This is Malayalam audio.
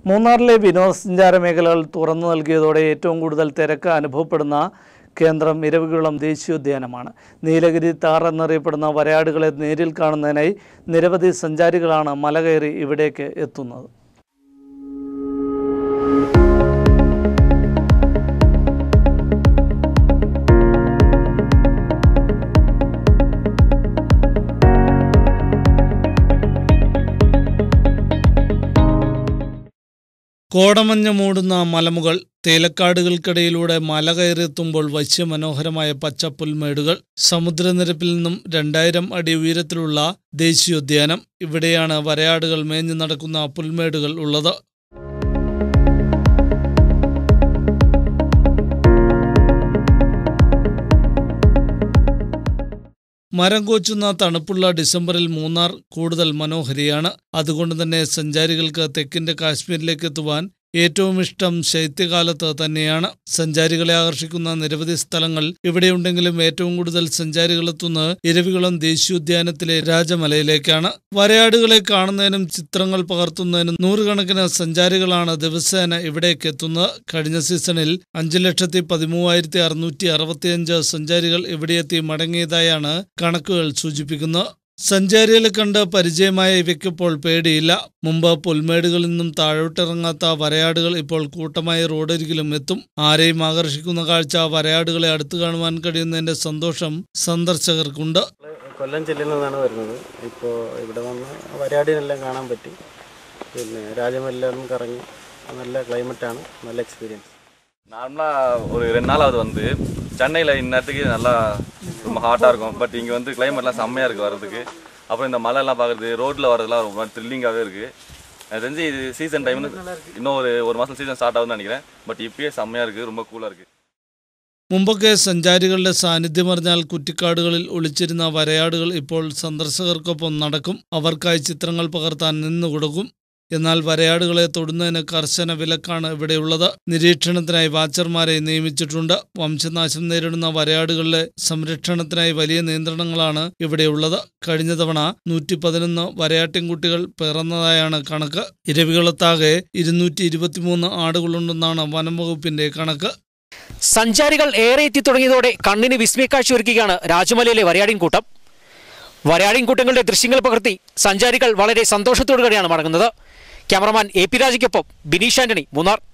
മൂന്നാറിലെ വിനോദസഞ്ചാര മേഖലകൾ തുറന്നു നൽകിയതോടെ ഏറ്റവും കൂടുതൽ തിരക്ക് അനുഭവപ്പെടുന്ന കേന്ദ്രം ഇരവികുളം ദേശീയോദ്യാനമാണ് നീലഗിരി താർ എന്നറിയപ്പെടുന്ന വരയാടുകളെ നേരിൽ കാണുന്നതിനായി നിരവധി സഞ്ചാരികളാണ് മല കയറി ഇവിടേക്ക് എത്തുന്നത് കോടമഞ്ഞ് മൂടുന്ന മലമുകൾ തേലക്കാടുകൾക്കിടയിലൂടെ മല കയറിയെത്തുമ്പോൾ വശ്യമനോഹരമായ പച്ച പുൽമേടുകൾ സമുദ്രനിരപ്പിൽ നിന്നും രണ്ടായിരം അടി ഉയരത്തിലുള്ള ദേശീയോദ്യാനം ഇവിടെയാണ് വരയാടുകൾ മേഞ്ഞു നടക്കുന്ന പുൽമേടുകൾ ഉള്ളത് മരം കോച്ചുന്ന തണുപ്പുള്ള ഡിസംബറിൽ മൂന്നാർ കൂടുതൽ മനോഹരിയാണ് അതുകൊണ്ട് തന്നെ സഞ്ചാരികൾക്ക് തെക്കിന്റെ കാശ്മീരിലേക്ക് എത്തുവാൻ ഏറ്റവും ഇഷ്ടം ശൈത്യകാലത്ത് തന്നെയാണ് സഞ്ചാരികളെ ആകർഷിക്കുന്ന നിരവധി സ്ഥലങ്ങൾ ഇവിടെയുണ്ടെങ്കിലും ഏറ്റവും കൂടുതൽ സഞ്ചാരികൾ എത്തുന്നത് ഇരവികുളം ദേശീയോദ്യാനത്തിലെ രാജമലയിലേക്കാണ് വരയാടുകളെ കാണുന്നതിനും ചിത്രങ്ങൾ പകർത്തുന്നതിനും നൂറുകണക്കിന് സഞ്ചാരികളാണ് ദിവസേന ഇവിടേക്ക് എത്തുന്നത് കഴിഞ്ഞ സീസണിൽ അഞ്ചു ലക്ഷത്തി പതിമൂവായിരത്തി അറുന്നൂറ്റി അറുപത്തിയഞ്ച് സഞ്ചാരികൾ ഇവിടെയെത്തി മടങ്ങിയതായാണ് കണക്കുകൾ സൂചിപ്പിക്കുന്നത് സഞ്ചാരികളെ കണ്ട് പരിചയമായ ഇവയ്ക്കിപ്പോൾ പേടിയില്ല മുമ്പ് പുൽമേടുകളിൽ നിന്നും താഴോട്ടിറങ്ങാത്ത വരയാടുകൾ ഇപ്പോൾ കൂട്ടമായി റോഡരികിലും എത്തും ആരെയും ആകർഷിക്കുന്ന കാഴ്ച വരയാടുകളെ അടുത്തു കാണുവാൻ കഴിയുന്നതിന്റെ സന്തോഷം സന്ദർശകർക്കുണ്ട് കൊല്ലം ജില്ലയിൽ നിന്നാണ് വരുന്നത് ഇപ്പോൾ ഇവിടെ വന്ന് വരയാടിനെല്ലാം കാണാൻ പറ്റി പിന്നെ രാജമെല്ലാം കറങ്ങി നല്ല ക്ലൈമറ്റാണ് നല്ല എക്സ്പീരിയൻസ് நார்மலாக ஒரு ரெண்டு நாளாவது வந்து சென்னையில் இந்நேரத்துக்கு நல்லா ரொம்ப ஹாட்டாக இருக்கும் பட் இங்கே வந்து கிளைமேட்லாம் செம்மையாக இருக்குது வர்றதுக்கு அப்புறம் இந்த மலைலாம் பார்க்குறது ரோட்டில் வரதெல்லாம் ரொம்ப த்ரில்லிங்காகவே இருக்குது எனக்கு தெரிஞ்சு இது சீசன் டைம்னு இன்னும் ஒரு ஒரு மாதம் சீசன் ஸ்டார்ட் ஆகுதுன்னு நினைக்கிறேன் பட் இப்பயே செம்மையாக இருக்குது ரொம்ப கூலாக இருக்குது മുമ്പൊക്കെ സഞ്ചാരികളുടെ സാന്നിധ്യം അറിഞ്ഞാൽ കുറ്റിക്കാടുകളിൽ ഒളിച്ചിരുന്ന വരയാടുകൾ ഇപ്പോൾ സന്ദർശകർക്കൊപ്പം നടക്കും അവർക്കായി ചിത്രങ്ങൾ പകർത്താൻ നിന്നു കൊടുക്കും എന്നാൽ വരയാടുകളെ തൊടുന്നതിന് കർശന വിലക്കാണ് ഇവിടെയുള്ളത് നിരീക്ഷണത്തിനായി വാച്ചർമാരെ നിയമിച്ചിട്ടുണ്ട് വംശനാശം നേരിടുന്ന വരയാടുകളുടെ സംരക്ഷണത്തിനായി വലിയ നിയന്ത്രണങ്ങളാണ് ഇവിടെയുള്ളത് കഴിഞ്ഞ തവണ നൂറ്റി പതിനൊന്ന് വരയാട്ടിൻകുട്ടികൾ പിറന്നതായാണ് കണക്ക് ഇരവികളത്താകെ ഇരുന്നൂറ്റി ഇരുപത്തിമൂന്ന് ആടുകളുണ്ടെന്നാണ് വനം വകുപ്പിന്റെ കണക്ക് സഞ്ചാരികൾ ഏറെ എത്തി തുടങ്ങിയതോടെ കണ്ണിന് വിസ്മയക്കാഴ്ച ഒരുക്കുകയാണ് രാജമലയിലെ വരയാടിൻ കൂട്ടം വരയാടിൻ കൂട്ടങ്ങളുടെ ദൃശ്യങ്ങൾ പകർത്തി സഞ്ചാരികൾ വളരെ സന്തോഷത്തോടു കൂടിയാണ് മടങ്ങുന്നത് ക്യാമറമാൻ എ പി രാജയ്ക്കൊപ്പം ബിനീഷ് ആന്റണി മൂന്നാർ